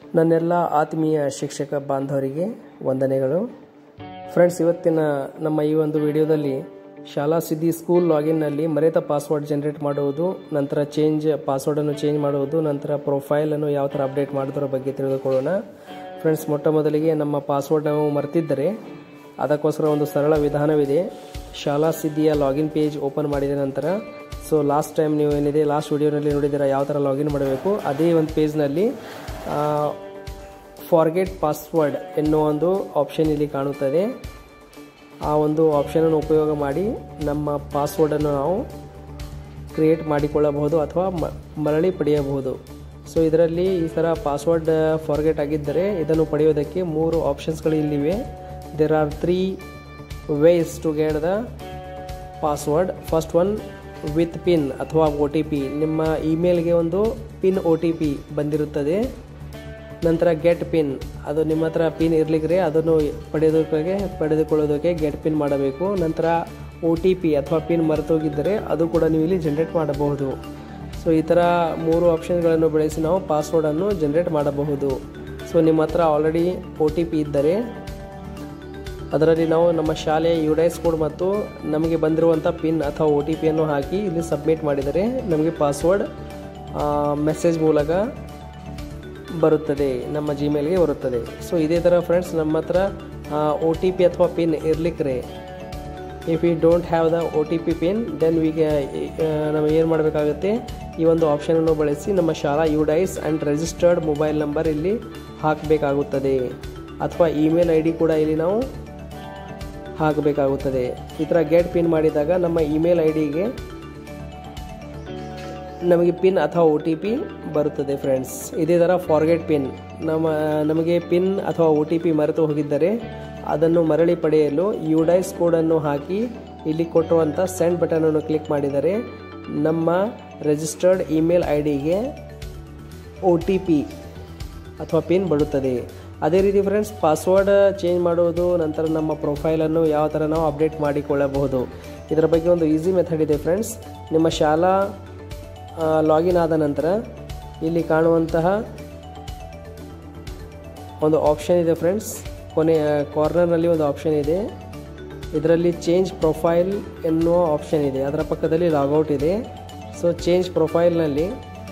ನನ್ನೆಲ್ಲ ಆತ್ಮೀಯ ಶಿಕ್ಷಕ ಬಾಂಧವರಿಗೆ ವಂದನೆಗಳು ಫ್ರೆಂಡ್ಸ್ ಇವತ್ತಿನ ನಮ್ಮ ಈ ಒಂದು ವಿಡಿಯೋದಲ್ಲಿ ಶಾಲಾ ಸಿದ್ಧಿ ಸ್ಕೂಲ್ ಲಾಗಿನ್ನಲ್ಲಿ ಮರೆತ ಪಾಸ್ವರ್ಡ್ ಜನರೇಟ್ ಮಾಡುವುದು ನಂತರ ಚೇಂಜ್ ಪಾಸ್ವರ್ಡನ್ನು ಚೇಂಜ್ ಮಾಡುವುದು ನಂತರ ಪ್ರೊಫೈಲನ್ನು ಯಾವ ಥರ ಅಪ್ಡೇಟ್ ಮಾಡೋದ್ರ ಬಗ್ಗೆ ತಿಳಿದುಕೊಳ್ಳೋಣ ಫ್ರೆಂಡ್ಸ್ ಮೊಟ್ಟ ಮೊದಲಿಗೆ ನಮ್ಮ ಪಾಸ್ವರ್ಡ್ ನಾವು ಮರೆತಿದ್ದರೆ ಅದಕ್ಕೋಸ್ಕರ ಒಂದು ಸರಳ ವಿಧಾನವಿದೆ ಶಾಲಾ ಸಿದ್ಧಿಯ ಲಾಗಿನ್ ಪೇಜ್ ಓಪನ್ ಮಾಡಿದ ನಂತರ ಸೊ ಲಾಸ್ಟ್ ಟೈಮ್ ನೀವು ಏನಿದೆ ಲಾಸ್ಟ್ ವಿಡಿಯೋನಲ್ಲಿ ನೋಡಿದ್ದೀರಾ ಯಾವ ಥರ ಲಾಗಿನ್ ಮಾಡಬೇಕು ಅದೇ ಒಂದು ಪೇಜ್ನಲ್ಲಿ ಫಾರ್ಗೆಟ್ ಪಾಸ್ವರ್ಡ್ ಎನ್ನುವ ಒಂದು ಆಪ್ಷನ್ ಇಲ್ಲಿ ಕಾಣುತ್ತದೆ ಆ ಒಂದು ಆಪ್ಷನನ್ನು ಉಪಯೋಗ ಮಾಡಿ ನಮ್ಮ ಪಾಸ್ವರ್ಡನ್ನು ನಾವು ಕ್ರಿಯೇಟ್ ಮಾಡಿಕೊಳ್ಳಬಹುದು ಅಥವಾ ಮರಳಿ ಪಡೆಯಬಹುದು ಸೊ ಇದರಲ್ಲಿ ಈ ಥರ ಪಾಸ್ವರ್ಡ್ ಫಾರ್ಗೆಟ್ ಆಗಿದ್ದರೆ ಇದನ್ನು ಪಡೆಯೋದಕ್ಕೆ ಮೂರು ಆಪ್ಷನ್ಸ್ಗಳು ಇಲ್ಲಿವೆ there are three ways to get the password first one with pin ಅಥವಾ ಒ ಟಿ ಪಿ ನಿಮ್ಮ ಇಮೇಲ್ಗೆ ಒಂದು ಪಿನ್ ಒ ಟಿ ಪಿ ಬಂದಿರುತ್ತದೆ ನಂತರ ಗೆಟ್ ಪಿನ್ ಅದು ನಿಮ್ಮ ಹತ್ರ ಪಿನ್ ಇರಲಿಕ್ಕೆ ಅದನ್ನು ಪಡೆಯೋದಕ್ಕೆ ಪಡೆದುಕೊಳ್ಳೋದಕ್ಕೆ ಗೆಟ್ ಪಿನ್ ಮಾಡಬೇಕು ನಂತರ ಒ ಟಿ ಪಿ ಅಥವಾ ಪಿನ್ ಮರೆತೋಗಿದ್ದರೆ ಅದು ಕೂಡ ನೀವು ಇಲ್ಲಿ ಜನ್ರೇಟ್ ಮಾಡಬಹುದು ಸೊ ಈ ಥರ ಮೂರು ಆಪ್ಷನ್ಗಳನ್ನು ಬಳಸಿ ನಾವು ಪಾಸ್ವರ್ಡನ್ನು ಜನ್ರೇಟ್ ಮಾಡಬಹುದು ಸೊ ನಿಮ್ಮ ಹತ್ರ ಆಲ್ರೆಡಿ ಒ ಟಿ ಪಿ ಇದ್ದರೆ ಅದರಲ್ಲಿ ನಾವು ನಮ್ಮ ಶಾಲೆಯ ಯುಡೈಸ್ ಕೋಡ್ ಮತ್ತು ನಮಗೆ ಬಂದಿರುವಂಥ ಪಿನ್ ಅಥವಾ ಒ ಟಿ ಪಿಯನ್ನು ಹಾಕಿ ಇಲ್ಲಿ ಸಬ್ಮಿಟ್ ಮಾಡಿದರೆ ನಮಗೆ ಪಾಸ್ವರ್ಡ್ ಮೆಸೇಜ್ ಮೂಲಕ ಬರುತ್ತದೆ ನಮ್ಮ ಜಿಮೇಲ್ಗೆ ಬರುತ್ತದೆ ಸೊ ಇದೇ ಥರ ಫ್ರೆಂಡ್ಸ್ ನಮ್ಮ ಹತ್ರ ಒ ಟಿ ಪಿ ಅಥವಾ ಪಿನ್ ಇರ್ಲಿಕ್ಕೆ if you don't have the O T P pin then ವಿಗೆ ನಾವು ಏನು ಮಾಡಬೇಕಾಗುತ್ತೆ ಈ ಒಂದು ಆಪ್ಷನನ್ನು ಬಳಸಿ ನಮ್ಮ ಶಾಲಾ UDISE and registered mobile number ಇಲ್ಲಿ ಹಾಕಬೇಕಾಗುತ್ತದೆ ಅಥವಾ ಇಮೇಲ್ ಐ ಡಿ ಕೂಡ ಇಲ್ಲಿ ನಾವು ಹಾಕಬೇಕಾಗುತ್ತದೆ ಈ ಥರ ಗೆಟ್ ಪಿನ್ ಮಾಡಿದಾಗ ನಮ್ಮ ಇಮೇಲ್ ಐ ಡಿಗೆ ನಮಗೆ ಪಿನ್ ಅಥವಾ ಒ ಟಿ ಪಿ ಬರುತ್ತದೆ ಫ್ರೆಂಡ್ಸ್ ಇದೇ ಥರ ಫಾರ್ಗೆಟ್ ಪಿನ್ ನಮ್ಮ ನಮಗೆ ಪಿನ್ ಅಥವಾ ಒ ಟಿ ಪಿ ಮರೆತು ಹೋಗಿದ್ದರೆ ಅದನ್ನು ಮರಳಿ ಪಡೆಯಲು ಯುಡೈಸ್ ಕೋಡನ್ನು ಹಾಕಿ ಇಲ್ಲಿ ಕೊಟ್ಟಿರುವಂಥ ಸೆಂಡ್ ಬಟನನ್ನು ಕ್ಲಿಕ್ ಮಾಡಿದರೆ ನಮ್ಮ ರಿಜಿಸ್ಟರ್ಡ್ ಇಮೇಲ್ ಐ ಡಿಗೆ ಒ ಟಿ ಪಿ ಅಥವಾ ಪಿನ್ ಬರುತ್ತದೆ ಅದೇ ರೀತಿ ಫ್ರೆಂಡ್ಸ್ ಪಾಸ್ವರ್ಡ್ ಚೇಂಜ್ ಮಾಡುವುದು ನಂತರ ನಮ್ಮ ಪ್ರೊಫೈಲನ್ನು ಯಾವ ಥರ ನಾವು ಅಪ್ಡೇಟ್ ಮಾಡಿಕೊಳ್ಳಬಹುದು ಇದರ ಬಗ್ಗೆ ಒಂದು ಈಸಿ ಮೆಥಡ್ ಇದೆ ಫ್ರೆಂಡ್ಸ್ ನಿಮ್ಮ ಶಾಲಾ ಲಾಗಿನ್ ಆದ ನಂತರ ಇಲ್ಲಿ ಕಾಣುವಂತಹ ಒಂದು ಆಪ್ಷನ್ ಇದೆ ಫ್ರೆಂಡ್ಸ್ ಕೊನೆ ಕಾರ್ನರ್ನಲ್ಲಿ ಒಂದು ಆಪ್ಷನ್ ಇದೆ ಇದರಲ್ಲಿ ಚೇಂಜ್ ಪ್ರೊಫೈಲ್ ಎನ್ನುವ ಆಪ್ಷನ್ ಇದೆ ಅದರ ಪಕ್ಕದಲ್ಲಿ ಲಾಗೌಟ್ ಇದೆ ಸೊ ಚೇಂಜ್ ಪ್ರೊಫೈಲ್ನಲ್ಲಿ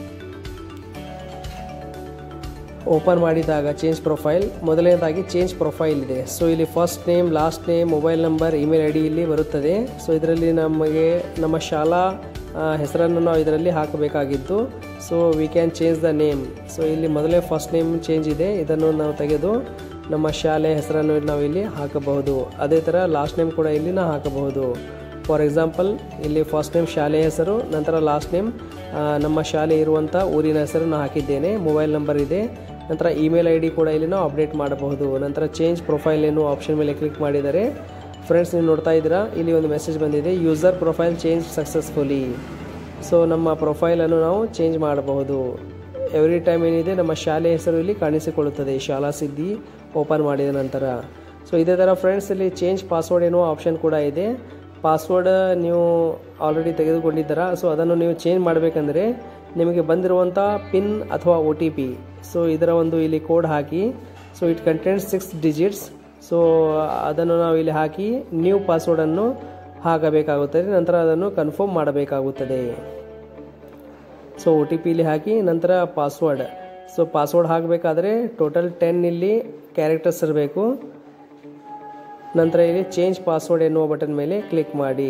ಓಪನ್ ಮಾಡಿದಾಗ ಚೇಂಜ್ ಪ್ರೊಫೈಲ್ ಮೊದಲನೇದಾಗಿ ಚೇಂಜ್ ಪ್ರೊಫೈಲ್ ಇದೆ ಸೊ ಇಲ್ಲಿ first name last name mobile number email I D ಇಲ್ಲಿ ಬರುತ್ತದೆ ಸೊ ಇದರಲ್ಲಿ ನಮಗೆ ನಮ್ಮ ಶಾಲಾ ಹೆಸರನ್ನು ನಾವು ಇದರಲ್ಲಿ ಹಾಕಬೇಕಾಗಿತ್ತು so we can change the name so ಇಲ್ಲಿ ಮೊದಲೇ ಫಸ್ಟ್ ನೇಮ್ ಚೇಂಜ್ ಇದೆ ಇದನ್ನು ನಾವು ತೆಗೆದು ನಮ್ಮ ಶಾಲೆ ಹೆಸರನ್ನು ನಾವು ಇಲ್ಲಿ ಹಾಕಬಹುದು ಅದೇ ಥರ ಲಾಸ್ಟ್ ನೇಮ್ ಕೂಡ ಇಲ್ಲಿ ನಾವು ಹಾಕಬಹುದು ಫಾರ್ ಎಕ್ಸಾಂಪಲ್ ಇಲ್ಲಿ ಫಸ್ಟ್ ನೇಮ್ ಶಾಲೆಯ ಹೆಸರು ನಂತರ ಲಾಸ್ಟ್ ನೇಮ್ ನಮ್ಮ ಶಾಲೆ ಇರುವಂಥ ಊರಿನ ಹೆಸರನ್ನು ಹಾಕಿದ್ದೇನೆ ಮೊಬೈಲ್ ನಂಬರ್ ಇದೆ ನಂತರ ಇಮೇಲ್ ಐ ಡಿ ಕೂಡ ಇಲ್ಲಿ ನಾವು ಅಪ್ಡೇಟ್ ಮಾಡಬಹುದು ನಂತರ ಚೇಂಜ್ ಪ್ರೊಫೈಲ್ ಎನ್ನುವ ಆಪ್ಷನ್ ಮೇಲೆ ಕ್ಲಿಕ್ ಮಾಡಿದರೆ ಫ್ರೆಂಡ್ಸ್ ನೀವು ನೋಡ್ತಾ ಇದ್ದೀರಾ ಇಲ್ಲಿ ಒಂದು ಮೆಸೇಜ್ ಬಂದಿದೆ user profile change successfully so ನಮ್ಮ ಪ್ರೊಫೈಲನ್ನು ನಾವು ಚೇಂಜ್ ಮಾಡಬಹುದು ಎವ್ರಿ ಟೈಮ್ ಏನಿದೆ ನಮ್ಮ ಶಾಲೆ ಹೆಸರು ಇಲ್ಲಿ ಕಾಣಿಸಿಕೊಳ್ಳುತ್ತದೆ ಶಾಲಾ ಸಿದ್ಧಿ ಓಪನ್ ಮಾಡಿದ ನಂತರ ಸೊ ಇದೇ ಥರ ಫ್ರೆಂಡ್ಸ್ ಇಲ್ಲಿ ಚೇಂಜ್ ಪಾಸ್ವರ್ಡ್ ಎನ್ನುವ ಆಪ್ಷನ್ ಕೂಡ ಇದೆ ಪಾಸ್ವರ್ಡ್ ನೀವು ಆಲ್ರೆಡಿ ತೆಗೆದುಕೊಂಡಿದ್ದೀರಾ ಸೊ ಅದನ್ನು ನೀವು ಚೇಂಜ್ ಮಾಡಬೇಕಂದ್ರೆ ನಿಮಗೆ ಬಂದಿರುವಂಥ ಪಿನ್ ಅಥವಾ ಒ ಟಿ ಪಿ ಸೊ ಇದರ ಒಂದು ಇಲ್ಲಿ ಕೋಡ್ ಹಾಕಿ so it contents six digits so ಅದನ್ನು ನಾವು ಇಲ್ಲಿ ಹಾಕಿ ನ್ಯೂ ಪಾಸ್ವರ್ಡನ್ನು ಹಾಕಬೇಕಾಗುತ್ತದೆ ನಂತರ ಅದನ್ನು ಕನ್ಫರ್ಮ್ ಮಾಡಬೇಕಾಗುತ್ತದೆ ಸೊ ಒ ಟಿ ಪಿ ಇಲ್ಲಿ ಹಾಕಿ ನಂತರ ಪಾಸ್ವರ್ಡ್ ಸೊ ಪಾಸ್ವರ್ಡ್ ಹಾಕಬೇಕಾದ್ರೆ ಟೋಟಲ್ ಟೆನ್ ಇಲ್ಲಿ ಕ್ಯಾರೆಕ್ಟರ್ಸ್ ಇರಬೇಕು ನಂತರ ಇಲ್ಲಿ ಚೇಂಜ್ ಪಾಸ್ವರ್ಡ್ ಎನ್ನುವ ಬಟನ್ ಮೇಲೆ ಕ್ಲಿಕ್ ಮಾಡಿ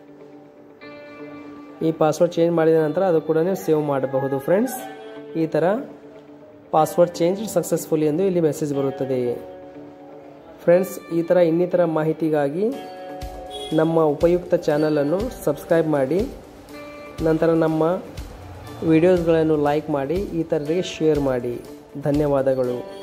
ಈ ಪಾಸ್ವರ್ಡ್ ಚೇಂಜ್ ಮಾಡಿದ ನಂತರ ಅದು ಕೂಡ ನೀವು ಸೇವ್ ಮಾಡಬಹುದು ಫ್ರೆಂಡ್ಸ್ ಈ ಥರ ಪಾಸ್ವರ್ಡ್ ಚೇಂಜ್ ಸಕ್ಸಸ್ಫುಲಿ ಎಂದು ಇಲ್ಲಿ ಮೆಸೇಜ್ ಬರುತ್ತದೆ ಫ್ರೆಂಡ್ಸ್ ಈ ಥರ ಇನ್ನಿತರ ಮಾಹಿತಿಗಾಗಿ ನಮ್ಮ ಉಪಯುಕ್ತ ಚಾನಲನ್ನು ಸಬ್ಸ್ಕ್ರೈಬ್ ಮಾಡಿ ನಂತರ ನಮ್ಮ ವಿಡಿಯೋಸ್ಗಳನ್ನು ಲೈಕ್ ಮಾಡಿ ಈ ಥರರಿಗೆ ಶೇರ್ ಮಾಡಿ ಧನ್ಯವಾದಗಳು